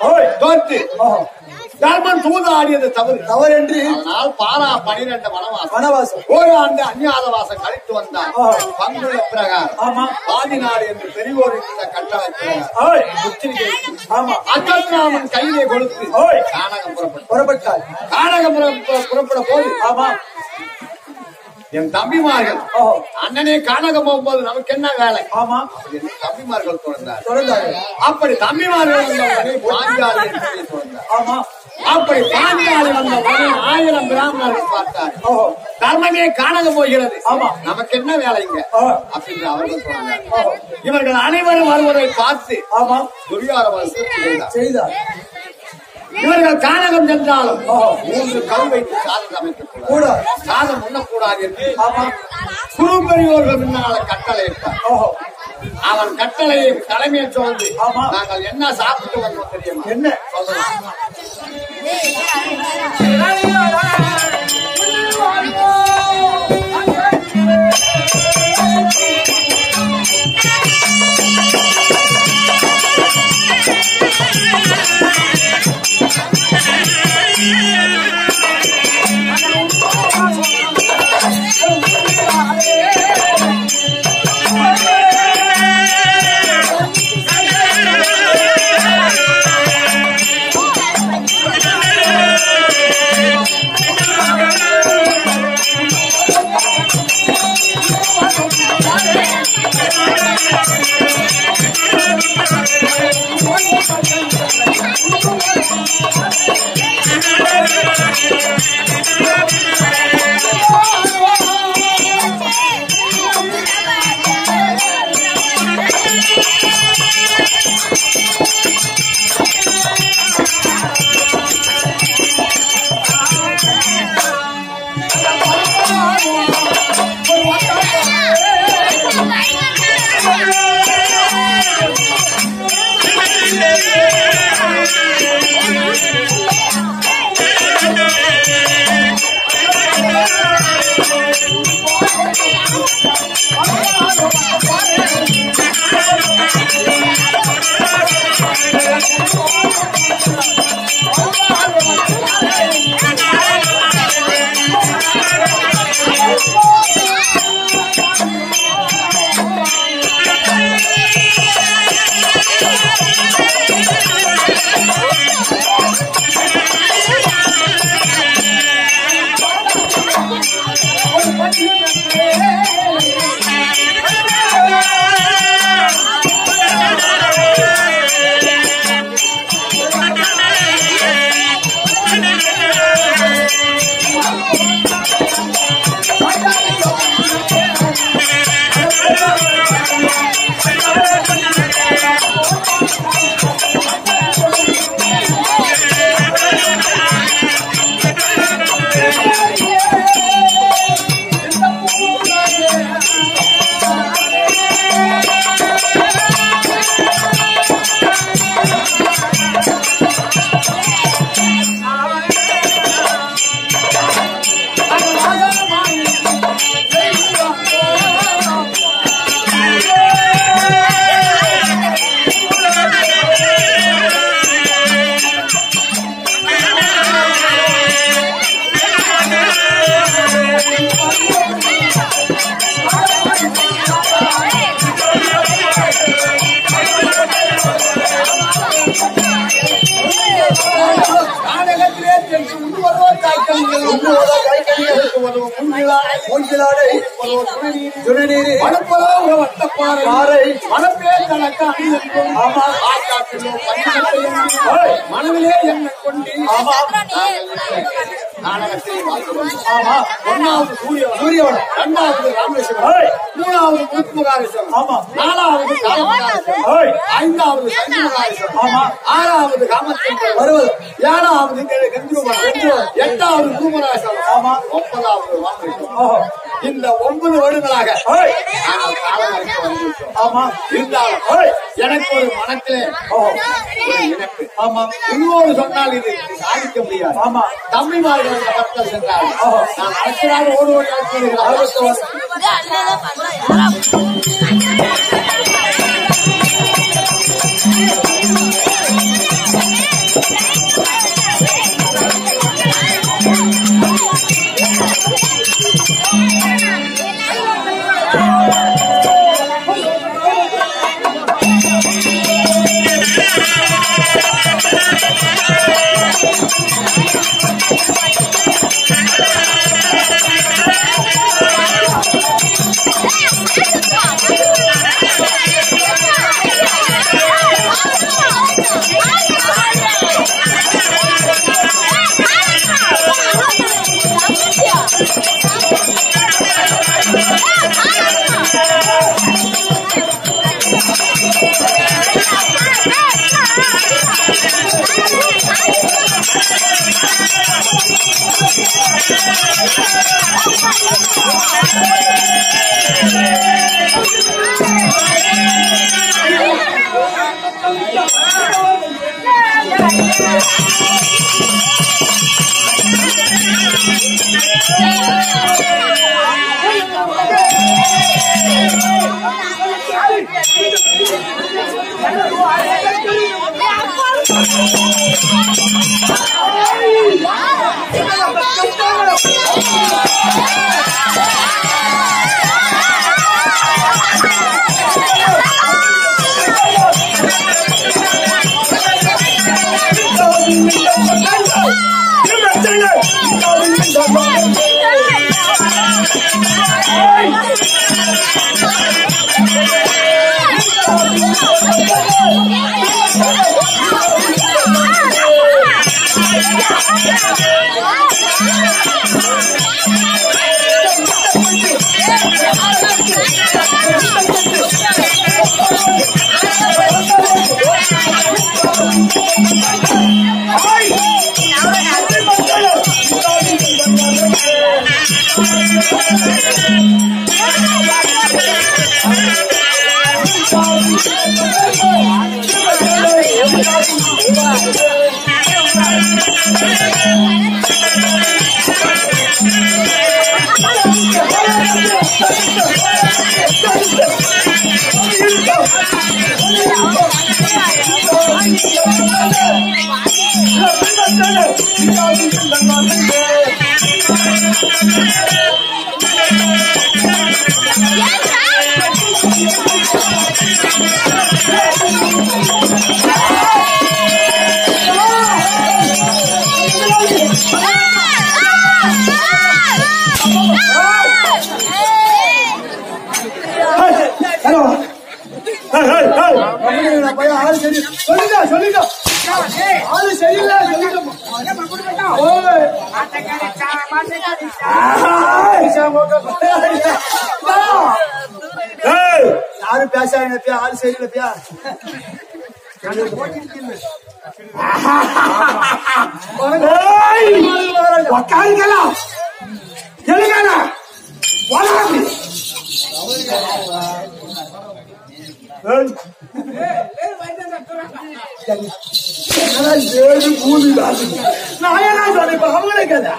ஓய். தோற்று ஓஹோ. தர்மன் தூது ஆடியது தவறு தவறு என்று அதனால் பாரா பனிரெண்டு வனவாசம் வனவாசம் ஒரு ஆண்டு அந்நியாதவாசம் கழித்து வந்தார் ஆ. பங்குள்ள பிரகாரம் ஆமா பாதி நாடு என்று பெரியோருக்கு இந்த கட்டளை பிரகாரம் ஓய். உச்சரிக்கை ஆமா அக்கத்ராமன் கையிலே கொடுத்து ஓய். கானகம் புறப்பட்டு புறப்பட்டார் கானகம் புற- புறப்பட போது ஆமா என் தம்பிமார்கள் ஓஹோ அண்ணனே கானகம் போகும்போது நமக்கு என்ன வேலை ஆமா என்று தம்பிமார்கள் தொடர்ந்தார் தொடர்ந்தார்கள் அப்படி தம்பிமார்கள் வந்தவுடனே பாஞ்சாலி என்பதை தொடர்ந்தார் ஆமா அப்படி பாஞ்சாலி வந்தவுடனே ஆயிரம் பிராமணர்கள் பார்த்தார் ஓஹோ தர்மமே கானகம் போகிறது ஆமா. நமக்கு என்ன வேலைங்க ஆ. அப்படின்னு அவர்கள் சொன்னாங்க ஓஹோ இவர்கள் அனைவரும் வருவதை பார்த்து ஆமா துரியாரவர் செய்தார் செய்தார் இவர்கள் கானகம் சென்றாலும் ஓஹோ. மூன்று கல் வைத்து சாதம் அமைக்கக்கூடாது கூட சாதம் உண்ணக்கூடாது என்று ஆமா குரு பெரியோர்கள் முன்னால கட்டளை இட்டார் ஓஹோ அவன் கட்டளையை தலைமையை சுமந்து ஆமா. நாங்கள் என்ன சாப்பிட்டு வந்தோம் தெரியுமா என்ன சொல்லலாம் கானகத்திலே சென்று உண்டு வருவோர் காய்கனிகள் உண்டு வருவோர் காய்கனிகளுக்கு உதவும் முன்னிலாடை மூங்கிலாடை வருவோர் துணிநீர் துணிநீர் மணப்பலோ வட்டப்பாறை பாறை மணப்பே தனக்கு அணியென்றும் ஆமா. ஆக்காற்றிலோ பஞ்சகத்தை எண்ணி, மனதிலே என்ன கொண்டு ஆமா. நாடகத்தில் வாழ்கிறோம். ஆமா ஒன்னாவது சூரியவனம் சூரியவனம். இரண்டாவது ராமேஸ்வரம் ஓய். மூணாவது முத்துமுகாரேஸ்வரம் ஆமா. நாலாவது காலமுகாரேஸ்வரம் ஓய். ஐந்தாவது சங்கமுகாரேஸ்வரம் ஆமா. ஆறாவது காமச்சந்திரன் வருவது ஏழாவது கெ- கெஞ்சுவனம். எட்டாவது பூமராசனம் ஆமா. ஒன்பதாவது ராமேஸ்வரம் ஓஹோ இந்த ஒன்பது வருடங்களாக ஓய் நாங்கள் காலம் வரைக்கும் வந்துவிட்டோம் ஆமா இருந்தாலும் ஓய் எனக்கு ஒரு மனத்திலே ஓஹோ ஒரு இணைப்பு ஆமா இன்னொரு சொன்னால் இது சாதிக்க முடியாது ஆமா தம்பிமார்கள் அந்த பக்தர் சென்றார்கள் ஓஹோ. நான் அடுத்ததாக ஓடி ஓடி அழைத்து வருகிறேன். பண்றேன் கம்பெனியோட பையன் ஆளு சரி சொல்லுங்க சொல்லுங்க ஆளு சரியில்லை சொல்லுங்க ஓய் யாரு பேசாங்க பியா ஆளு சரியில்லை பியா உக்காருங்களா எழுங்கண்ணா வளராது ஏழு மூணு நாலு நான் என்ன சொன்னேன் இப்ப அவங்களே கேதா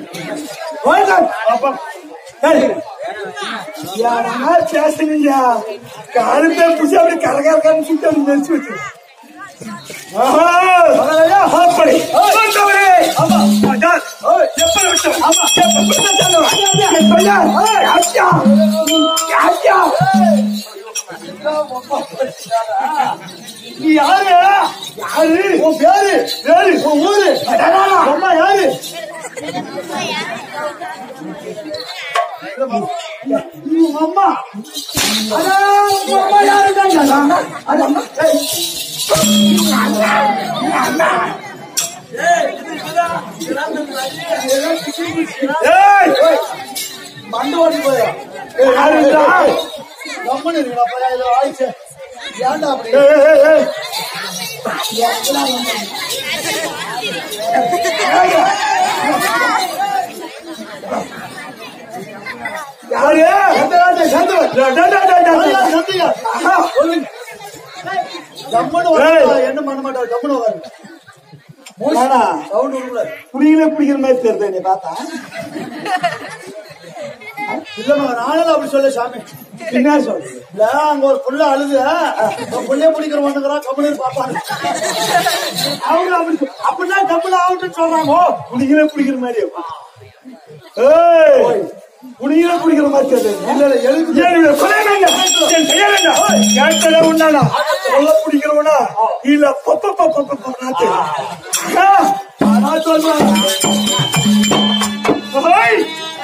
யாரா பேசுனீங்க காலத்தை புடிச்சு அப்படி கரகரக்கான்னு சுட்டு அப்படி நெரிச்சு வச்சு ஆஹா அப்படி வந்தவரே. அதான். எப்ப விட்டோம்? எப்ப விட்டோம்? ஐயா, ஐயா. ஐயா. நீ யாரு யாரு உன் பேரு பேரு உன் ஊரு அம்மா யாரு நீ உங்க அம்மா அதான் உங்க அம்மா யாருங்க அது அம்மா ஏய். ஏய், ஏய். மண்டு ஓடி போயா யாரு இதா? கம்மனு இருக்கா பையா இது ஆயிடுச்சு ஏன்டா அப்படி ஏய், ஏய், ஏய். யாரு எந்த காலத்தை சேர்ந்து வை. டா, டா, டா, டா, டா. ஐயா, சந்தியா. ஆஹா. சொல்லுங்க கம்மனு ஏய். வர என்ன பண்ண மாட்டாரு கம்மனு வர ஆனா, சவுண்ட் உள்ள புரியல பிடிக்கிற மாதிரி தெரியுது நீ பார்த்தா இல்ல மகன் நானும் அப்படி சொல்ல சாமி என்ன சொல்றது இல்ல அங்க ஒரு புள்ள அழுது ஒரு புள்ளைய பிடிக்கிறவனுங்கிறான் கம்பெனி பாப்பாங்க அவங்க அப்படி அப்படின்னா கம்பெனி ஆகட்டும் சொல்றாங்க ஓ, புடிக்கவே பிடிக்கிற மாதிரி ஏய் புடிக்கவே பிடிக்கிற மாதிரி தெரியல இல்ல இல்ல எழுதி ஏன் இவனை கொலை வேண்டாம். ஏன் செய்ய வேண்டாம். கேட்டதே உண்டானா? கொல்ல பிடிக்கிறவனா? இல்ல பப்ப பப்ப பப்ப நாத்து. ஆ, நான் சொல்றேன். ஓய்.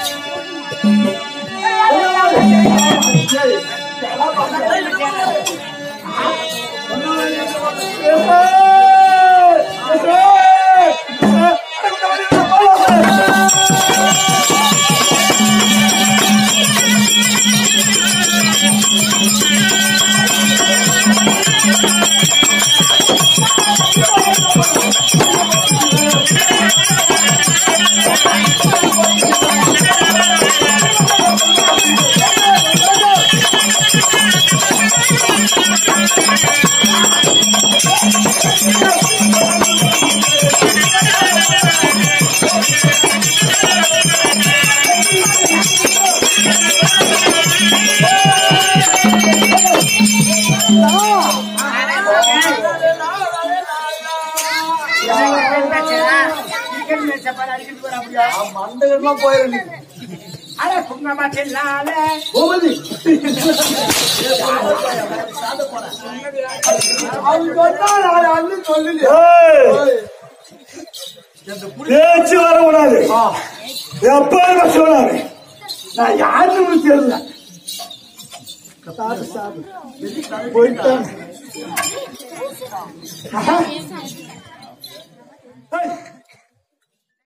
மண்டகம்லாம் போயிருந்து கோமதி அவன் சொன்னா நான் அண்ணன் சொல்லலையா ஏய், பேச்சு வரக்கூடாது எப்ப சொல்லக்கூடாது நான் யாருன்னு தெரியல போயிட்டேன் ஆஹா. ஏய்,